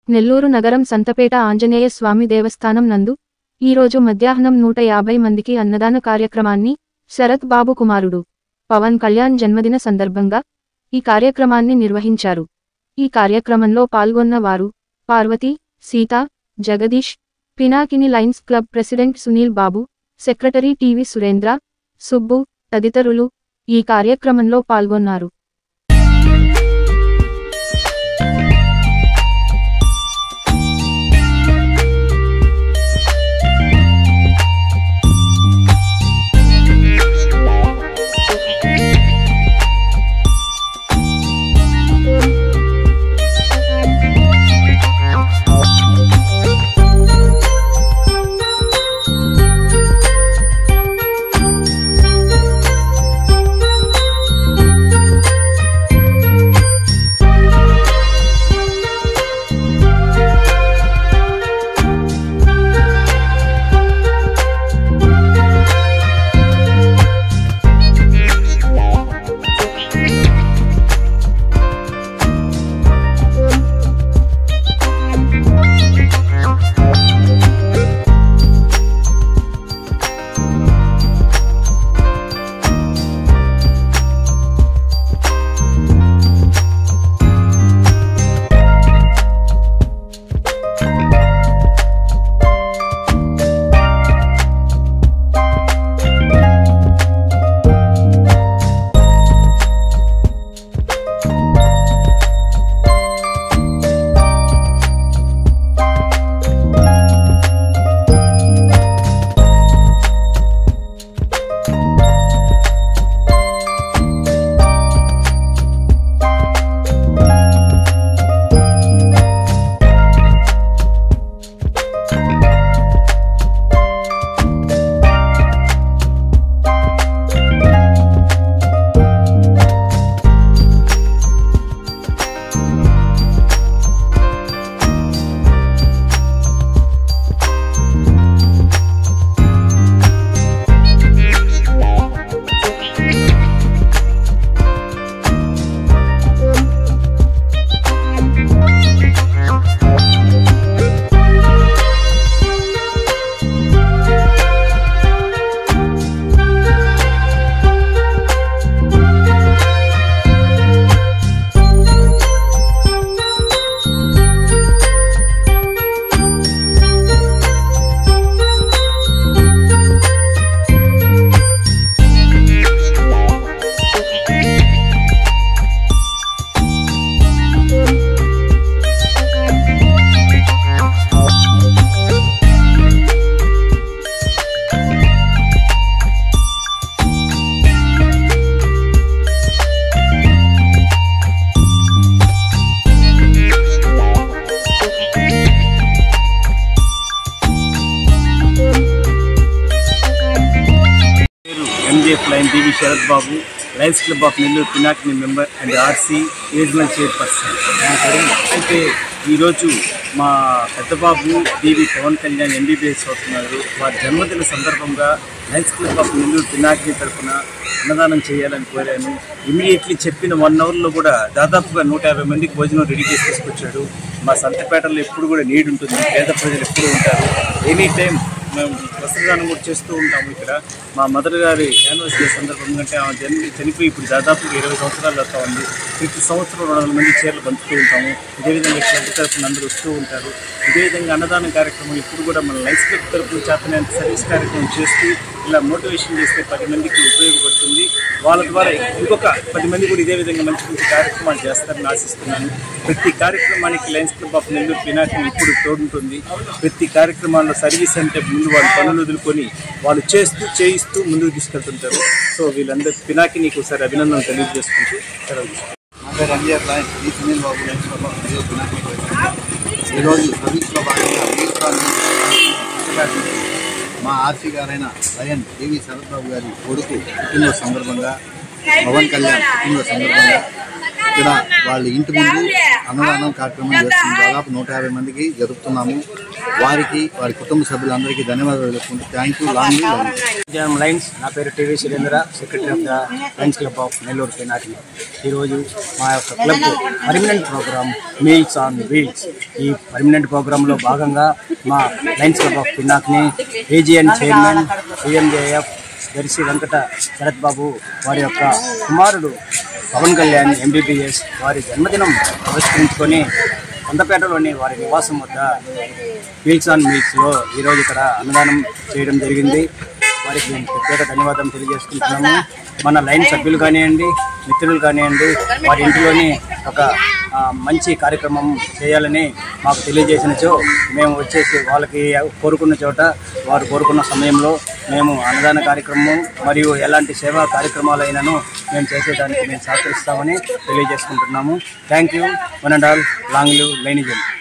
నెల్లూరు నగరం సంతపేట ఆంజనేయ స్వామి దేవస్థానం నందు ఈరోజు మధ్యాహ్నం నూట యాభై మందికి అన్నదాన కార్యక్రమాన్ని శరత్ బాబు కుమారుడు పవన్ కళ్యాణ్ జన్మదిన సందర్భంగా ఈ కార్యక్రమాన్ని నిర్వహించారు ఈ కార్యక్రమంలో పాల్గొన్న వారు Parvathi Sita Jagadish Pinakini lions club president Sunil Babu secretary TV Surendra Subbu తదితరులు ఈ కార్యక్రమంలో పాల్గొన్నారు పేరు MJF lion TV Sarath Babu lions club of Nellore Pinakini member and RC regional chairperson అయితే ఈరోజు మా పెద్దబాబు డివి పవన్ కళ్యాణ్ ఎంబీబీఎస్ అవుతున్నారు వారి జన్మదిన సందర్భంగా lions club of Nellore Pinakini తరఫున అన్నదానం చేయాలని కోరాను ఇమీడియట్లీ చెప్పిన వన్ అవర్లో కూడా దాదాపుగా నూట యాభై మందికి భోజనం రెడీ చేసి తీసుకొచ్చాడు మా సంతపేటలో ఎప్పుడు కూడా నీడ్ ఉంటుంది పేద ప్రజలు ఎప్పుడు ఉంటారు ఎనీ టైం మేము వస్త్రదానం కూడా చేస్తూ ఉంటాము ఇక్కడ మా మదర్ గారి యానివర్సరీ సందర్భంగా అంటే ఆమె జన్మ చనిపోయి ఇప్పుడు దాదాపు ఇరవై సంవత్సరాలు అవుతా ఉంది ప్రతి సంవత్సరం రెండు వందల మంది చీరలు పంచుతూ ఉంటాము ఇదేవిధంగా క్లబ్ తరఫున అందరూ వస్తూ ఉంటారు ఇదేవిధంగా అన్నదానం కార్యక్రమం ఇప్పుడు కూడా మన లైఫ్ క్లబ్ తరఫున చేతనంత సర్వీస్ కార్యక్రమం చేస్తూ ఇలా మోటివేషన్ చేస్తే పది మందికి ఉపయోగపడుతుంది వాళ్ళ ద్వారా ఇంకొక పది మంది కూడా ఇదే విధంగా మంచి మంచి కార్యక్రమాలు చేస్తారని ఆశిస్తున్నాను ప్రతి కార్యక్రమానికి lions club of Nellore Pinakini ఇప్పుడు తోడుంటుంది ప్రతి కార్యక్రమాల్లో సర్వీస్ అంటే ముందు వాళ్ళు పనులు వదులుకొని వాళ్ళు చేస్తూ చేయిస్తూ ముందుకు తీసుకెళ్తుంటారు సో వీళ్ళందరూ పినాకినికి ఒకసారి అభినందనలు తెలియజేసుకుంటూ సెలవు తీసుకుంటాను. నా పేరు ఎంజీఆర్ లైన్ ఈ సునీల్ బాబు లైన్స్ లో ఈరోజు వినాయకుడి పండుగ. ఈరోజు సర్వీస్లో భాగంగా వీర్ కాలనీ పుస్తకాటి నుంచి మా ఆర్సీ గారైన లయన్ దేవి శరత్ బాబు గారి కొడుకు పుట్టినరోజు సందర్భంగా పవన్ కళ్యాణ్ పుట్టినరోజు సందర్భంగా ఇక్కడ వాళ్ళ ఇంటి ముందు అన్నదానం కార్యక్రమం చేస్తున్నాం దాదాపు నూట యాభై మందికి జరుపుతున్నాము వారికి వారి కుటుంబ సభ్యులందరికీ ధన్యవాదాలు తెలుపుకుంటూ థ్యాంక్ యూ లాంగ్ జనం లైన్స్ నా పేరు TV Surendra secretary of the lions club of Nellore Pinakini ఈరోజు మా యొక్క club permanent programme meals on wheels ఈ పర్మనెంట్ ప్రోగ్రాంలో భాగంగా మా lions club of Pinakini AGN chairman CMJF Darshi Venkata Sarath Babu వారి యొక్క కుమారుడు పవన్ కళ్యాణ్ ఎంబీబీఎస్ వారి జన్మదినం పురస్కరించుకొని కొండపేటలోని వారి నివాసం వద్ద మీల్స్ ఆన్ మీల్స్లో ఈరోజు ఇక్కడ అన్నదానం చేయడం జరిగింది వారికి మేము ప్రత్యేక ధన్యవాదం తెలియజేసుకుంటున్నాము మన లైన్ సభ్యులు కానివ్వండి మిత్రులు కానివ్వండి వారి ఇంటిలోని ఒక ఆ, మంచి కార్యక్రమం చేయాలని మాకు తెలియజేసినచో మేము వచ్చేసి వాళ్ళకి కోరుకున్న చోట వారు కోరుకున్న సమయంలో మేము అన్నదాన కార్యక్రమం మరియు ఎలాంటి సేవా కార్యక్రమాలైనను మేము చేసేదానికి మేము సహకరిస్తామని తెలియజేసుకుంటున్నాము thank you one and all long live లైనిజం